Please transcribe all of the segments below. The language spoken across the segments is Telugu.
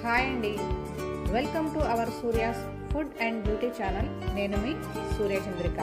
హాయ్ అండి welcome to our Surya's food and beauty channel నేను మీ సూర్యచంద్రిక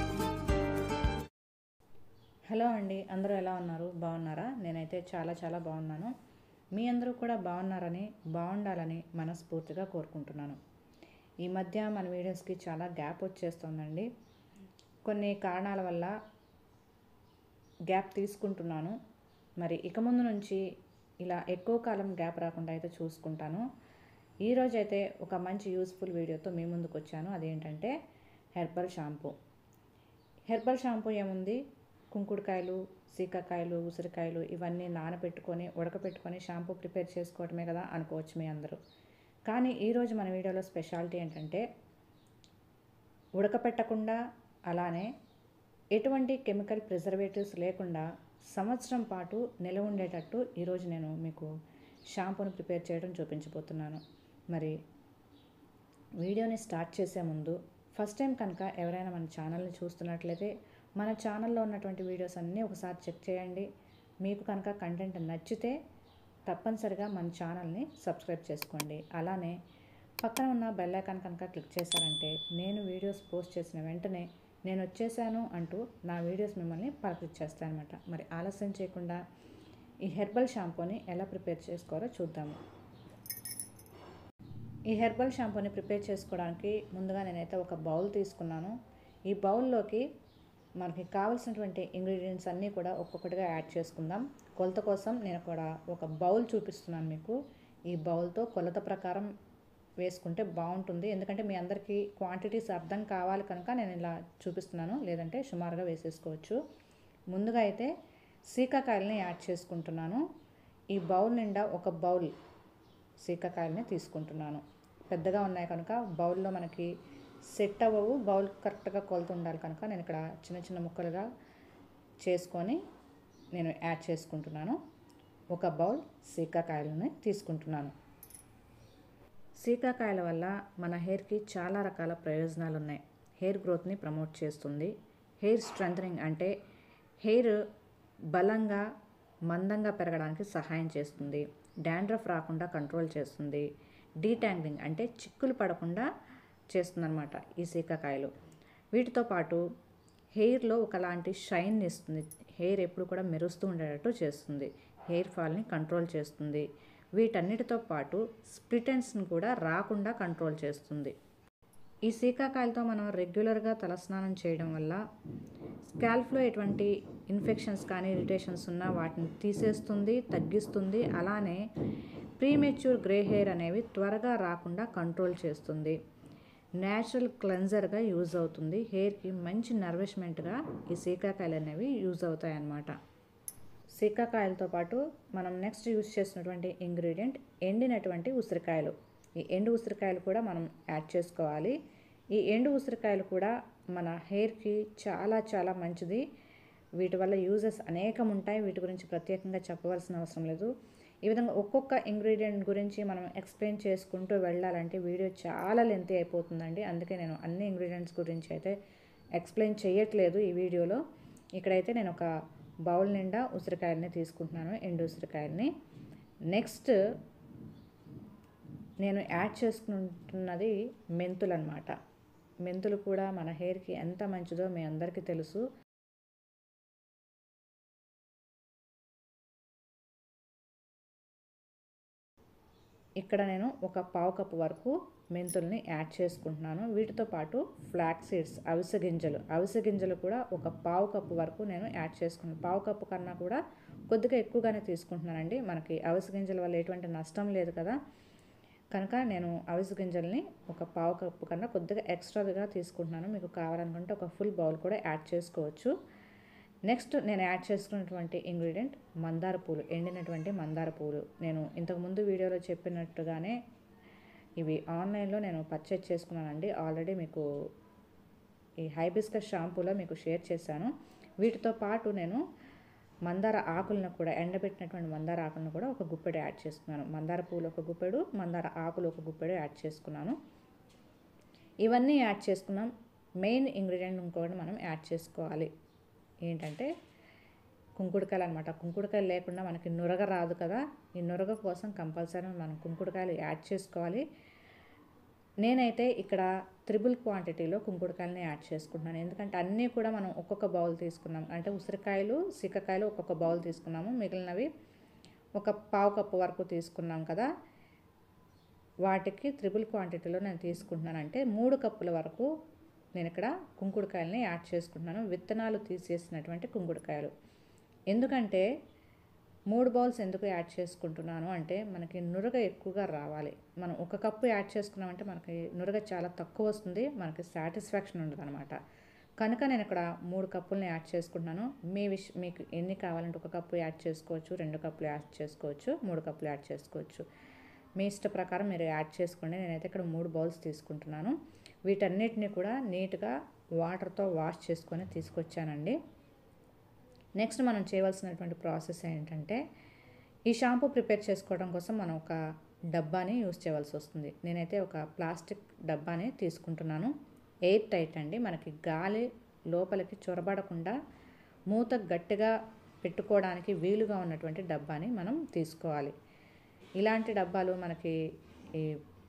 హలో అండి అందరూ ఎలా ఉన్నారు బాగున్నారా నేనైతే చాలా చాలా బాగున్నాను మీ అందరూ కూడా బాగున్నారని బాగుండాలని మనస్ఫూర్తిగా కోరుకుంటున్నాను ఈ మధ్య మన వీడియోస్కి చాలా గ్యాప్ వచ్చేస్తుందండి కొన్ని కారణాల వల్ల గ్యాప్ తీసుకుంటున్నాను మరి ఇక ముందు నుంచి ఇలా ఎక్కువ కాలం గ్యాప్ రాకుండా అయితే చూసుకుంటాను ఈరోజు అయితే ఒక మంచి యూస్ఫుల్ వీడియోతో మీ ముందుకు వచ్చాను అదేంటంటే హెర్బల్ షాంపూ హెర్బల్ షాంపూ ఏముంది కుంకుడుకాయలు సీకాకాయలు ఉసిరికాయలు ఇవన్నీ నానబెట్టుకొని ఉడకపెట్టుకొని షాంపూ ప్రిపేర్ చేసుకోవటమే కదా అనుకోవచ్చు మీ అందరూ కానీ ఈరోజు మన వీడియోలో స్పెషాలిటీ ఏంటంటే ఉడకపెట్టకుండా అలానే ఎటువంటి కెమికల్ ప్రిజర్వేటివ్స్ లేకుండా సంవత్సరం పాటు నిలవ ఉండేటట్టు ఈరోజు నేను మీకు షాంపూని ప్రిపేర్ చేయడం చూపించబోతున్నాను మరి వీడియోని స్టార్ట్ చేసే ముందు ఫస్ట్ టైం కనుక ఎవరైనా మన ఛానల్ని చూస్తున్నట్లయితే మన ఛానల్లో ఉన్నటువంటి వీడియోస్ అన్నీ ఒకసారి చెక్ చేయండి మీకు కనుక కంటెంట్ నచ్చితే తప్పనిసరిగా మన ఛానల్ని సబ్స్క్రైబ్ చేసుకోండి అలానే పక్కన ఉన్న బెల్ ఐకాన్ కనుక క్లిక్ చేశారంటే నేను వీడియోస్ పోస్ట్ చేసిన వెంటనే నేను వచ్చేసాను అంటూ నా వీడియోస్ మిమ్మల్ని పలకరించేస్తాను అనమాట మరి ఆలస్యం చేయకుండా ఈ హెర్బల్ షాంపూని ఎలా ప్రిపేర్ చేసుకోవాలో చూద్దాము ఈ హెర్బల్ షాంపూని ప్రిపేర్ చేసుకోవడానికి ముందుగా నేనైతే ఒక బౌల్ తీసుకున్నాను ఈ బౌల్లోకి మనకి కావాల్సినటువంటి ఇంగ్రీడియంట్స్ అన్నీ కూడా ఒక్కొక్కటిగా యాడ్ చేసుకుందాం కొలత కోసం నేను కూడా ఒక బౌల్ చూపిస్తున్నాను మీకు ఈ బౌల్తో కొలత ప్రకారం వేసుకుంటే బాగుంటుంది ఎందుకంటే మీ అందరికీ క్వాంటిటీస్ అర్థం కావాలి కనుక నేను ఇలా చూపిస్తున్నాను లేదంటే సుమారుగా వేసేసుకోవచ్చు ముందుగా అయితే సీకాకాయలని యాడ్ చేసుకుంటున్నాను ఈ బౌల్ నిండా ఒక బౌల్ సీకాకాయలని తీసుకుంటున్నాను పెద్దగా ఉన్నాయి కనుక బౌల్లో మనకి సెట్ అవ్వవు బౌల్ కరెక్ట్గా కొలత ఉండాలి కనుక నేను ఇక్కడ చిన్న చిన్న ముక్కలుగా చేసుకొని నేను యాడ్ చేసుకుంటున్నాను ఒక బౌల్ సీకాకాయలని తీసుకుంటున్నాను సీకాకాయల వల్ల మన హెయిర్కి చాలా రకాల ప్రయోజనాలు ఉన్నాయి హెయిర్ గ్రోత్ని ప్రమోట్ చేస్తుంది హెయిర్ స్ట్రెంథనింగ్ అంటే హెయిర్ బలంగా మందంగా పెరగడానికి సహాయం చేస్తుంది డాండ్రఫ్ రాకుండా కంట్రోల్ చేస్తుంది డీటాంగ్లింగ్ అంటే చిక్కులు పడకుండా చేస్తుందన్నమాట ఈ సీకాకాయలు వీటితో పాటు హెయిర్లో ఒకలాంటి షైన్ ఇస్తుంది హెయిర్ ఎప్పుడు కూడా మెరుస్తూ ఉండేటట్టు చేస్తుంది హెయిర్ ఫాల్ని కంట్రోల్ చేస్తుంది వీటన్నిటితో పాటు స్ప్లిటెన్స్ని కూడా రాకుండా కంట్రోల్ చేస్తుంది ఈ సీకాకాయలతో మనం రెగ్యులర్గా తలస్నానం చేయడం వల్ల స్కాల్ఫ్లో ఎటువంటి ఇన్ఫెక్షన్స్ కానీ ఇరిటేషన్స్ ఉన్నా వాటిని తీసేస్తుంది తగ్గిస్తుంది అలానే ప్రీమెచ్యూర్ గ్రే హెయిర్ అనేవి త్వరగా రాకుండా కంట్రోల్ చేస్తుంది న్యాచురల్ క్లెన్జర్గా యూజ్ అవుతుంది హెయిర్కి మంచి నర్విష్మెంట్గా ఈ సీకాకాయలు అనేవి యూజ్ అవుతాయి అన్నమాట సీకాకాయలతో పాటు మనం నెక్స్ట్ యూజ్ చేసినటువంటి ఇంగ్రీడియంట్ ఎండినటువంటి ఉసిరికాయలు ఈ ఎండు ఉసిరికాయలు కూడా మనం యాడ్ చేసుకోవాలి ఈ ఎండు ఉసిరికాయలు కూడా మన హెయిర్కి చాలా చాలా మంచిది వీటి వల్ల యూజెస్ అనేకం ఉంటాయి వీటి గురించి ప్రత్యేకంగా చెప్పవలసిన అవసరం లేదు ఈ విధంగా ఒక్కొక్క ఇంగ్రీడియంట్ గురించి మనం ఎక్స్ప్లెయిన్ చేసుకుంటూ వెళ్ళాలంటే వీడియో చాలా లెంతీ అయిపోతుందండి అందుకే నేను అన్ని ఇంగ్రీడియంట్స్ గురించి అయితే ఎక్స్ప్లెయిన్ చేయట్లేదు ఈ వీడియోలో ఇక్కడైతే నేను ఒక బౌల్ నిండా ఉసిరికాయలని తీసుకుంటున్నాను ఎండు ఉసిరికాయలని నెక్స్ట్ నేను యాడ్ చేసుకుంటున్నది మెంతులు అనమాట మెంతులు కూడా మన హెయిర్కి ఎంత మంచిదో మీ అందరికీ తెలుసు ఇక్కడ నేను ఒక పావు కప్పు వరకు మెంతుల్ని యాడ్ చేసుకుంటున్నాను వీటితో పాటు ఫ్లాక్ సీడ్స్ అవిసె గింజలు అవిసె గింజలు కూడా ఒక పావు కప్పు వరకు నేను యాడ్ చేసుకున్నాను పావు కప్పు కన్నా కూడా కొద్దిగా ఎక్కువగానే తీసుకుంటున్నానండి మనకి అవిసె గింజల వల్ల ఎటువంటి నష్టం లేదు కదా కనుక నేను అవిసె గింజల్ని ఒక పావు కప్పు కన్నా కొద్దిగా ఎక్స్ట్రాగా తీసుకుంటున్నాను మీకు కావాలనుకుంటే ఒక ఫుల్ బౌల్ కూడా యాడ్ చేసుకోవచ్చు నెక్స్ట్ నేను యాడ్ చేసుకున్నటువంటి ఇంగ్రీడియంట్ మందార పూలు ఎండినటువంటి మందార పూలు నేను ఇంతకుముందు వీడియోలో చెప్పినట్టుగానే ఇవి ఆన్లైన్లో నేను పర్చేజ్ చేసుకున్నానండి ఆల్రెడీ మీకు ఈ హైబిస్కస్ షాంపూలో మీకు షేర్ చేశాను వీటితో పాటు నేను మందార ఆకులను కూడా ఎండబెట్టినటువంటి మందార ఆకులను కూడా ఒక గుప్పెడు యాడ్ చేసుకున్నాను మందార పూలు ఒక గుప్పెడు మందార ఆకులు ఒక గుప్పెడు యాడ్ చేసుకున్నాను ఇవన్నీ యాడ్ చేసుకున్నాం మెయిన్ ఇంగ్రీడియంట్ ఇంకొకటి మనం యాడ్ చేసుకోవాలి ఏంటంటే కుంకుడుకాయలు అనమాట కుంకుడుకాయలు లేకుండా మనకి నురగ రాదు కదా ఈ నురగ కోసం కంపల్సరీ మనం కుంకుడుకాయలు యాడ్ చేసుకోవాలి నేనైతే ఇక్కడ త్రిబుల్ క్వాంటిటీలో కుంకుడుకాయలని యాడ్ చేసుకుంటున్నాను ఎందుకంటే అన్నీ కూడా మనం ఒక్కొక్క బౌల్ తీసుకున్నాం అంటే ఉసిరికాయలు సిక్కకాయలు ఒక్కొక్క బౌల్ తీసుకున్నాము మిగిలినవి ఒక పావు కప్పు వరకు తీసుకున్నాం కదా వాటికి త్రిబుల్ క్వాంటిటీలో నేను తీసుకుంటున్నాను అంటే మూడు కప్పుల వరకు నేను ఇక్కడ కుంకుడుకాయలని యాడ్ చేసుకుంటున్నాను విత్తనాలు తీసేసినటువంటి కుంకుడుకాయలు ఎందుకంటే మూడు బౌల్స్ ఎందుకు యాడ్ చేసుకుంటున్నాను అంటే మనకి నురగ ఎక్కువగా రావాలి మనం ఒక కప్పు యాడ్ చేసుకున్నామంటే మనకి నురగ చాలా తక్కువ వస్తుంది మనకి సాటిస్ఫాక్షన్ ఉండదు అనమాట కనుక నేను ఇక్కడ మూడు కప్పులని యాడ్ చేసుకుంటున్నాను మీ విష్ మీకు ఎన్ని కావాలంటే ఒక కప్పు యాడ్ చేసుకోవచ్చు రెండు కప్పులు యాడ్ చేసుకోవచ్చు మూడు కప్పులు యాడ్ చేసుకోవచ్చు మీ ఇష్ట ప్రకారం మీరు యాడ్ చేసుకోండి నేనైతే ఇక్కడ మూడు బౌల్స్ తీసుకుంటున్నాను వీటన్నిటిని కూడా నీట్గా వాటర్తో వాష్ చేసుకొని తీసుకొచ్చానండి నెక్స్ట్ మనం చేయవలసినటువంటి ప్రాసెస్ ఏంటంటే ఈ షాంపూ ప్రిపేర్ చేసుకోవడం కోసం మనం ఒక డబ్బాని యూస్ చేయవలసి వస్తుంది నేనైతే ఒక ప్లాస్టిక్ డబ్బాని తీసుకుంటున్నాను ఎయిర్ టైట్ అండి మనకి గాలి లోపలికి చొరబడకుండా మూత గట్టిగా పెట్టుకోవడానికి వీలుగా ఉన్నటువంటి డబ్బాని మనం తీసుకోవాలి ఇలాంటి డబ్బాలు మనకి ఈ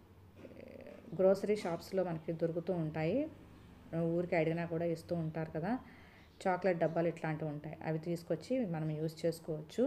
గ్రోసరీ షాప్స్లో మనకి దొరుకుతూ ఉంటాయి ఊరికి అడిగినా కూడా ఇస్తూ ఉంటారు కదా చాక్లెట్ డబ్బాలు ఇట్లాంటివి ఉంటాయి అవి తీసుకొచ్చి మనం యూస్ చేసుకోవచ్చు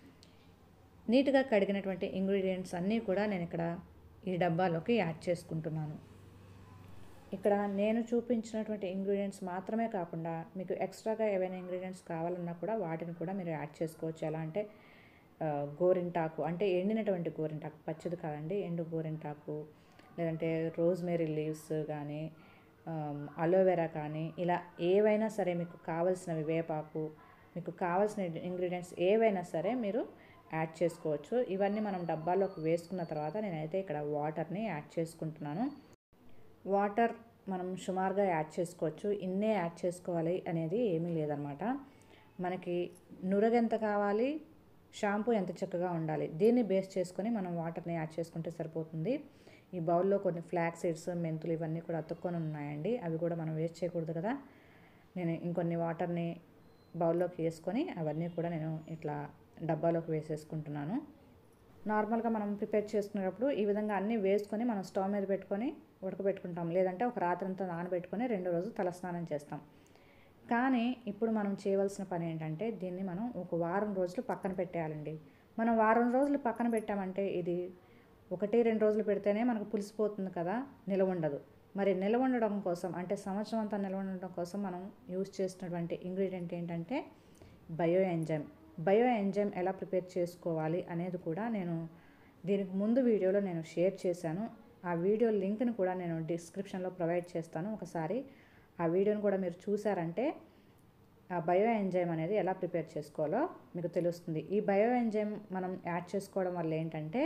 నీట్గా కడిగినటువంటి ఇంగ్రీడియంట్స్ అన్నీ కూడా నేను ఇక్కడ ఈ డబ్బాలోకి యాడ్ చేసుకుంటున్నాను ఇక్కడ నేను చూపించినటువంటి ఇంగ్రీడియంట్స్ మాత్రమే కాకుండా మీకు ఎక్స్ట్రాగా ఏవైనా ఇంగ్రీడియంట్స్ కావాలన్నా కూడా వాటిని కూడా మీరు యాడ్ చేసుకోవచ్చు ఎలా అంటే గోరింటాకు అంటే ఎండినటువంటి గోరింటాకు పచ్చది కాదండి ఎండు గోరింటాకు లేదంటే రోజ్మేరీ లీవ్స్ కానీ అలోవెరా కానీ ఇలా ఏవైనా సరే మీకు కావలసినవి వేపాకు మీకు కావాల్సిన ఇంగ్రీడియంట్స్ ఏవైనా సరే మీరు యాడ్ చేసుకోవచ్చు ఇవన్నీ మనం డబ్బాలోకి వేసుకున్న తర్వాత నేనైతే ఇక్కడ వాటర్ని యాడ్ చేసుకుంటున్నాను వాటర్ మనం సుమారుగా యాడ్ చేసుకోవచ్చు ఇన్నే యాడ్ చేసుకోవాలి అనేది ఏమీ లేదనమాట మనకి నురగ ఎంత కావాలి షాంపూ ఎంత చక్కగా ఉండాలి దీన్ని బేస్ చేసుకొని మనం వాటర్ని యాడ్ చేసుకుంటే సరిపోతుంది ఈ బౌల్లో కొన్ని ఫ్లాక్ సీడ్స్ మెంతులు ఇవన్నీ కూడా అతుక్కొని ఉన్నాయండి అవి కూడా మనం వేస్ట్ చేయకూడదు కదా నేను ఇంకొన్ని వాటర్ని బౌల్లోకి వేసుకొని అవన్నీ కూడా నేను ఇట్లా డబ్బాలోకి వేసేసుకుంటున్నాను నార్మల్గా మనం ప్రిపేర్ చేసుకునేటప్పుడు ఈ విధంగా అన్నీ వేసుకొని మనం స్టవ్ మీద పెట్టుకొని ఉడకబెట్టుకుంటాం లేదంటే ఒక రాత్రంతా నానబెట్టుకొని రెండో రోజు తలస్నానం చేస్తాం కానీ ఇప్పుడు మనం చేయవలసిన పని ఏంటంటే దీన్ని మనం ఒక వారం రోజులు పక్కన పెట్టేయాలండి మనం వారం రోజులు పక్కన పెట్టామంటే ఇది ఒకటి రెండు రోజులు పెడితేనే మనకు పులిసిపోతుంది కదా నిలవ ఉండదు మరి నిలవ ఉండడం కోసం అంటే సంవత్సరం అంతా నిలవ ఉండడం కోసం మనం యూజ్ చేసినటువంటి ఇంగ్రీడియంట్ ఏంటంటే బయో ఎంజైమ్ బయో ఎంజైమ్ ఎలా ప్రిపేర్ చేసుకోవాలి అనేది కూడా నేను దీనికి ముందు వీడియోలో నేను షేర్ చేశాను ఆ వీడియో లింక్ని కూడా నేను డిస్క్రిప్షన్లో ప్రొవైడ్ చేస్తాను ఒకసారి ఆ వీడియోని కూడా మీరు చూసారంటే ఆ బయో ఎంజైమ్ అనేది ఎలా ప్రిపేర్ చేసుకోవాలో మీకు తెలుస్తుంది ఈ బయో ఎంజైమ్ మనం యాడ్ చేసుకోవడం వల్ల ఏంటంటే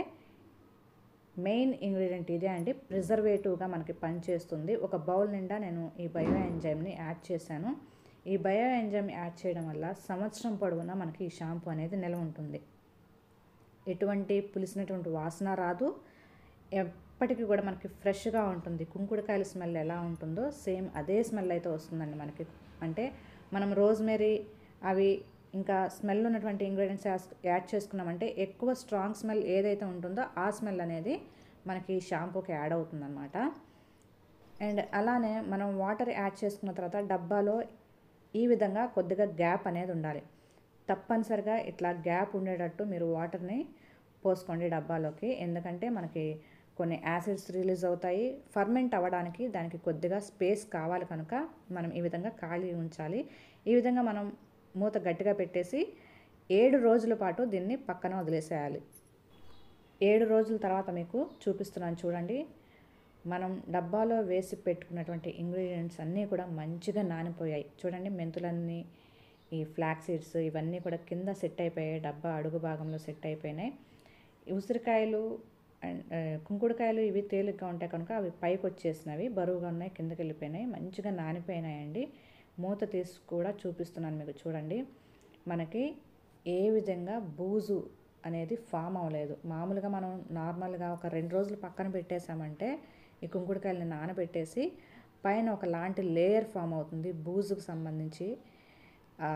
మెయిన్ ఇంగ్రీడియంట్ ఇదే అండి ప్రిజర్వేటివ్గా మనకి పనిచేస్తుంది ఒక బౌల్ నిండా నేను ఈ బయో ఎంజైమ్ని యాడ్ చేశాను ఈ బయో ఎంజైమ్ యాడ్ చేయడం వల్ల సంవత్సరం పొడవునా మనకి ఈ షాంపూ అనేది నిల్వ ఉంటుంది ఎటువంటి పులిసినటువంటి వాసన రాదు ఎప్పటికీ కూడా మనకి ఫ్రెష్గా ఉంటుంది కుంకుడుకాయల స్మెల్ ఎలా ఉంటుందో సేమ్ అదే స్మెల్ అయితే వస్తుందండి మనకి అంటే మనం రోజ్మెరీ అవి ఇంకా స్మెల్ ఉన్నటువంటి ఇంగ్రీడియంట్స్ యాడ్ చేసుకున్నామంటే ఎక్కువ స్ట్రాంగ్ స్మెల్ ఏదైతే ఉంటుందో ఆ స్మెల్ అనేది మనకి షాంపూకి యాడ్ అవుతుందన్నమాట అండ్ అలానే మనం వాటర్ యాడ్ చేసుకున్న తర్వాత డబ్బాలో ఈ విధంగా కొద్దిగా గ్యాప్ అనేది ఉండాలి తప్పనిసరిగా ఇట్లా గ్యాప్ ఉండేటట్టు మీరు వాటర్ని పోసుకోండి డబ్బాలోకి ఎందుకంటే మనకి కొన్ని యాసిడ్స్ రిలీజ్ అవుతాయి ఫర్మెంట్ అవ్వడానికి దానికి కొద్దిగా స్పేస్ కావాలి కనుక మనం ఈ విధంగా ఖాళీ ఉంచాలి ఈ విధంగా మనం మూత గట్టిగా పెట్టేసి ఏడు రోజుల పాటు దీన్ని పక్కన వదిలేసేయాలి ఏడు రోజుల తర్వాత మీకు చూపిస్తున్నాను చూడండి మనం డబ్బాలో వేసి పెట్టుకున్నటువంటి ఇంగ్రీడియంట్స్ అన్నీ కూడా మంచిగా నానిపోయాయి చూడండి మెంతులన్నీ ఈ ఫ్లాక్ సీడ్స్ ఇవన్నీ కూడా కింద సెట్ అయిపోయాయి డబ్బా అడుగు భాగంలో సెట్ అయిపోయినాయి ఉసిరికాయలు అండ్ కుంకుడుకాయలు ఇవి తేలిగ్గా ఉంటాయి కనుక అవి పైకి వచ్చేసినవి బరువుగా ఉన్నాయి కిందకి వెళ్ళిపోయినాయి మంచిగా నానిపోయినాయండి మూత తీసి కూడా చూపిస్తున్నాను మీకు చూడండి మనకి ఏ విధంగా బూజు అనేది ఫామ్ అవ్వలేదు మామూలుగా మనం నార్మల్గా ఒక రెండు రోజులు పక్కన పెట్టేసామంటే ఈ కుంకుడుకాయలని నానబెట్టేసి పైన ఒక లాంటి లేయర్ ఫామ్ అవుతుంది బూజుకు సంబంధించి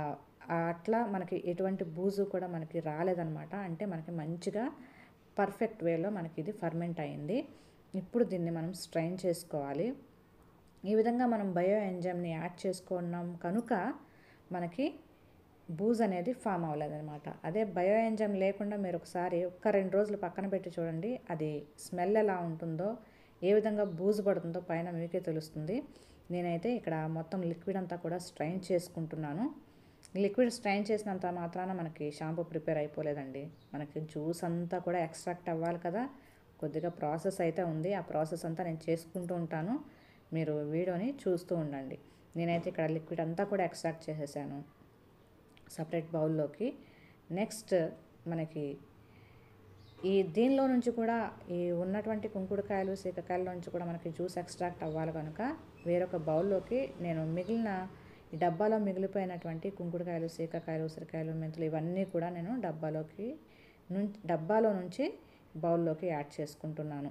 అట్లా మనకి ఎటువంటి బూజు కూడా మనకి రాలేదనమాట అంటే మనకి మంచిగా పర్ఫెక్ట్ వేలో మనకి ఇది ఫర్మెంట్ అయింది ఇప్పుడు దీన్ని మనం స్ట్రైన్ చేసుకోవాలి ఈ విధంగా మనం బయో ఎంజైమ్ని యాడ్ చేసుకున్నాం కనుక మనకి బూజ్ అనేది ఫామ్ అవ్వలేదన్నమాట అదే బయో ఎంజైమ్ లేకుండా మీరు ఒకసారి ఒక్క రెండు రోజులు పక్కన పెట్టి చూడండి అది స్మెల్ ఎలా ఉంటుందో ఏ విధంగా బూజు పడుతుందో పైన మీకే తెలుస్తుంది నేనైతే ఇక్కడ మొత్తం లిక్విడ్ అంతా కూడా స్ట్రైన్ చేసుకుంటున్నాను లిక్విడ్ స్ట్రైన్ చేసినంత మాత్రాన మనకి షాంపూ ప్రిపేర్ అయిపోలేదండి మనకి జ్యూస్ అంతా కూడా ఎక్స్ట్రాక్ట్ అవ్వాలి కదా కొద్దిగా ప్రాసెస్ అయితే ఉంది ఆ ప్రాసెస్ అంతా నేను చేసుకుంటూ ఉంటాను మీరు వీడియోని చూస్తూ ఉండండి నేనైతే ఇక్కడ లిక్విడ్ అంతా కూడా ఎక్స్ట్రాక్ట్ చేసేసాను సపరేట్ బౌల్లోకి నెక్స్ట్ మనకి ఈ దీనిలో నుంచి కూడా ఈ ఉన్నటువంటి కుంకుడుకాయలు సీకకాయల నుంచి కూడా మనకి జ్యూస్ ఎక్స్ట్రాక్ట్ అవ్వాలి కనుక వేరొక బౌల్లోకి నేను మిగిలిన ఈ డబ్బాలో మిగిలిపోయినటువంటి కుంకుడుకాయలు సీకకాయలు ఉసిరికాయలు మెంతులు ఇవన్నీ కూడా నేను డబ్బాలోకి నుంచి డబ్బాలో నుంచి బౌల్లోకి యాడ్ చేసుకుంటున్నాను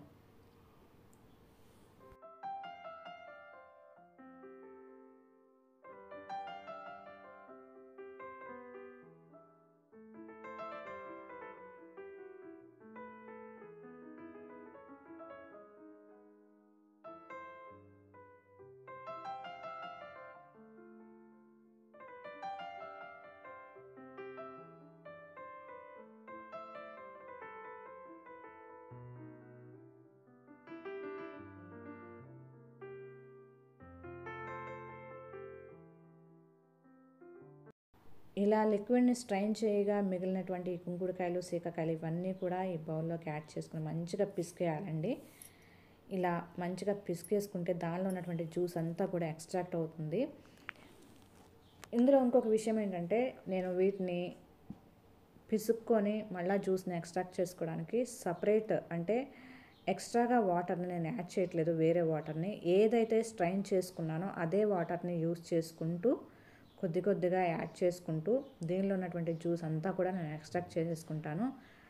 ఇలా లిక్విడ్ని స్ట్రైన్ చేయగా మిగిలినటువంటి ఈ కుంకుడుకాయలు సీకకాయలు ఇవన్నీ కూడా ఈ బౌల్లోకి యాడ్ చేసుకుని మంచిగా పిసికేయాలండి ఇలా మంచిగా పిసికేసుకుంటే దానిలో ఉన్నటువంటి జ్యూస్ అంతా కూడా ఎక్స్ట్రాక్ట్ అవుతుంది ఇందులో ఇంకొక విషయం ఏంటంటే నేను వీటిని పిసుక్కొని మళ్ళీ జ్యూస్ని ఎక్స్ట్రాక్ట్ చేసుకోవడానికి సపరేట్ అంటే ఎక్స్ట్రాగా వాటర్ని నేను యాడ్ చేయట్లేదు వేరే వాటర్ని ఏదైతే స్ట్రైన్ చేసుకున్నానో అదే వాటర్ని యూస్ చేసుకుంటూ కొద్ది కొద్దిగా యాడ్ చేసుకుంటూ దీనిలో ఉన్నటువంటి జ్యూస్ అంతా కూడా నేను ఎక్స్ట్రాక్ట్ చేసేసుకుంటాను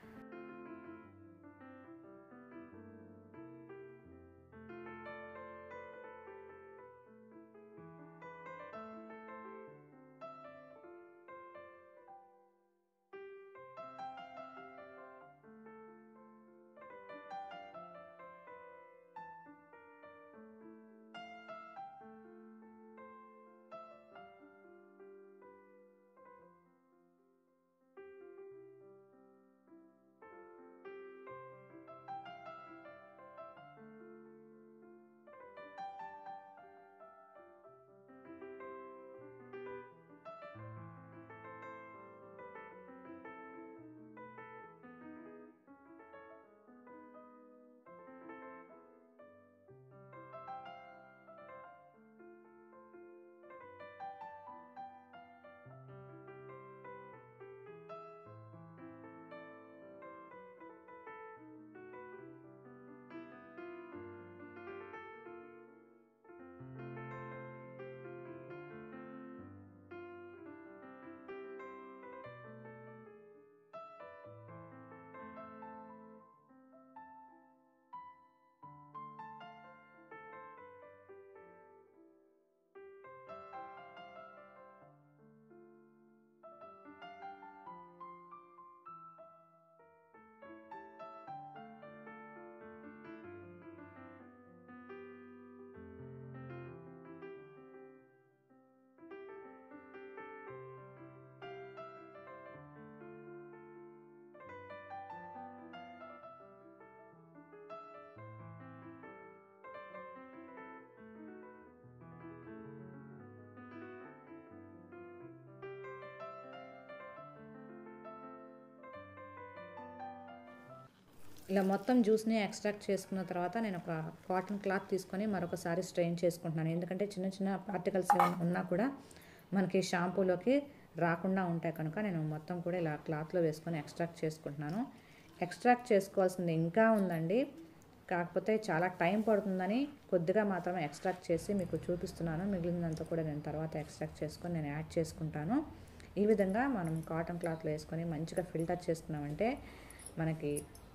ఇలా మొత్తం జ్యూస్ని ఎక్స్ట్రాక్ట్ చేసుకున్న తర్వాత నేను ఒక కాటన్ క్లాత్ తీసుకొని మరొకసారి స్ట్రెయిన్ చేసుకుంటున్నాను ఎందుకంటే చిన్న చిన్న పార్టికల్స్ ఏమైనా ఉన్నా కూడా మనకి షాంపూలోకి రాకుండా ఉంటాయి కనుక నేను మొత్తం కూడా ఇలా క్లాత్లో వేసుకొని ఎక్స్ట్రాక్ట్ చేసుకుంటున్నాను ఎక్స్ట్రాక్ట్ చేసుకోవాల్సింది ఇంకా ఉందండి కాకపోతే చాలా టైం పడుతుందని కొద్దిగా మాత్రమే ఎక్స్ట్రాక్ట్ చేసి మీకు చూపిస్తున్నాను మిగిలినంతా కూడా నేను తర్వాత ఎక్స్ట్రాక్ట్ చేసుకొని నేను యాడ్ చేసుకుంటాను ఈ విధంగా మనం కాటన్ క్లాత్లో వేసుకొని మంచిగా ఫిల్టర్ చేసుకున్నామంటే మనకి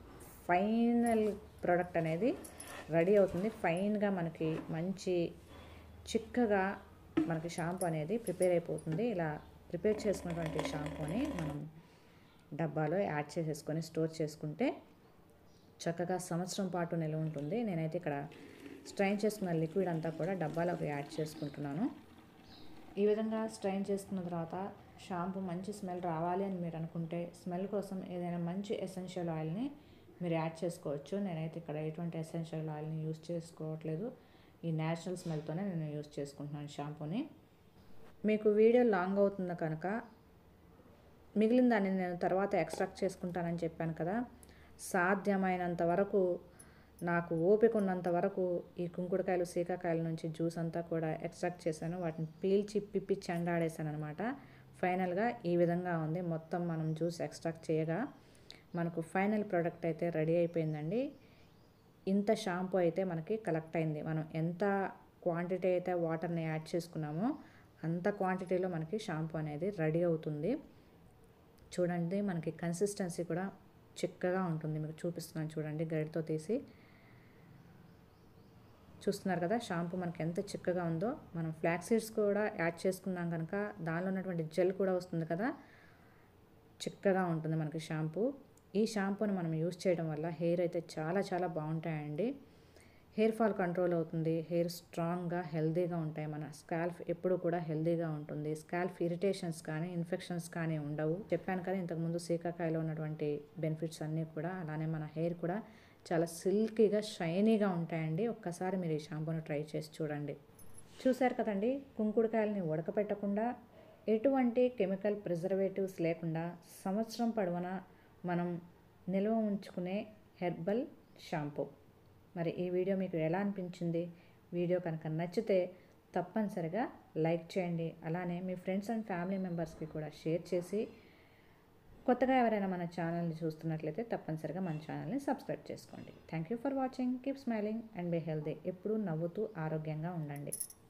ఫైనల్ ప్రోడక్ట్ అనేది రెడీ అవుతుంది ఫైన్గా మనకి మంచి చిక్కగా మనకి షాంపూ అనేది ప్రిపేర్ అయిపోతుంది ఇలా ప్రిపేర్ చేసుకున్నటువంటి షాంపూని మనం డబ్బాలో యాడ్ చేసేసుకొని స్టోర్ చేసుకుంటే చక్కగా సంవత్సరం పాటు నిల్వ ఉంటుంది నేనైతే ఇక్కడ స్ట్రైన్ చేసుకున్న లిక్విడ్ అంతా కూడా డబ్బాలోకి యాడ్ చేసుకుంటున్నాను ఈ విధంగా స్ట్రైన్ చేసుకున్న తర్వాత షాంపూ మంచి స్మెల్ రావాలి అని మీరు అనుకుంటే స్మెల్ కోసం ఏదైనా మంచి ఎసెన్షియల్ ఆయిల్ని మీరు యాడ్ చేసుకోవచ్చు నేనైతే ఇక్కడ ఎటువంటి ఎసెన్షియల్ ఆయిల్ని యూస్ చేసుకోవట్లేదు ఈ న్యాచురల్ స్మెల్తోనే నేను యూస్ చేసుకుంటున్నాను షాంపూని మీకు వీడియో లాంగ్ అవుతుంది కనుక మిగిలిన దాన్ని నేను తర్వాత ఎక్స్ట్రాక్ట్ చేసుకుంటానని చెప్పాను కదా సాధ్యమైనంత వరకు నాకు ఓపిక ఉన్నంత వరకు ఈ కుంకుడుకాయలు సీకాకాయల నుంచి జ్యూస్ అంతా కూడా ఎక్స్ట్రాక్ట్ చేశాను వాటిని పీల్చి పిప్పి చెండాడేశాను అనమాట ఫైనల్గా ఈ విధంగా ఉంది మొత్తం మనం జ్యూస్ ఎక్స్ట్రాక్ట్ చేయగా మనకు ఫైనల్ ప్రోడక్ట్ అయితే రెడీ అయిపోయిందండి ఇంత షాంపూ అయితే మనకి కలెక్ట్ అయింది మనం ఎంత క్వాంటిటీ అయితే వాటర్ని యాడ్ చేసుకున్నామో అంత క్వాంటిటీలో మనకి షాంపూ అనేది రెడీ అవుతుంది చూడండి మనకి కన్సిస్టెన్సీ కూడా చిక్కగా ఉంటుంది మీకు చూపిస్తున్నాను చూడండి గరిటతో తీసి చూస్తున్నారు కదా షాంపూ మనకి ఎంత చిక్కగా ఉందో మనం ఫ్లాక్ సీడ్స్ కూడా యాడ్ చేసుకున్నాం కనుక దానిలో ఉన్నటువంటి జెల్ కూడా వస్తుంది కదా చిక్కగా ఉంటుంది మనకి షాంపూ ఈ షాంపూని మనం యూస్ చేయడం వల్ల హెయిర్ అయితే చాలా చాలా బాగుంటాయండి హెయిర్ ఫాల్ కంట్రోల్ అవుతుంది హెయిర్ స్ట్రాంగ్గా హెల్తీగా ఉంటాయి మన స్కాల్ఫ్ ఎప్పుడు కూడా హెల్తీగా ఉంటుంది స్కాల్ఫ్ ఇరిటేషన్స్ కానీ ఇన్ఫెక్షన్స్ కానీ ఉండవు చెప్పాను కదా ఇంతకుముందు సీకాకాయలో ఉన్నటువంటి బెనిఫిట్స్ అన్నీ కూడా అలానే మన హెయిర్ కూడా చాలా సిల్కీగా షైనీగా ఉంటాయండి ఒక్కసారి మీరు ఈ షాంపూని ట్రై చేసి చూడండి చూశారు కదండి కుంకుడుకాయలని ఉడకపెట్టకుండా ఎటువంటి కెమికల్ ప్రిజర్వేటివ్స్ లేకుండా సంవత్సరం పొడవునా మనం నిల్వ ఉంచుకునే హెర్బల్ షాంపూ మరి ఈ వీడియో మీకు ఎలా అనిపించింది వీడియో కనుక నచ్చితే తప్పనిసరిగా లైక్ చేయండి అలానే మీ ఫ్రెండ్స్ అండ్ ఫ్యామిలీ మెంబర్స్కి కూడా షేర్ చేసి కొత్తగా ఎవరైనా మన ఛానల్ని చూస్తున్నట్లయితే తప్పనిసరిగా మన ఛానల్ని సబ్స్క్రైబ్ చేసుకోండి thank you for watching keep smiling and be healthy ఎప్పుడూ నవ్వుతూ ఆరోగ్యంగా ఉండండి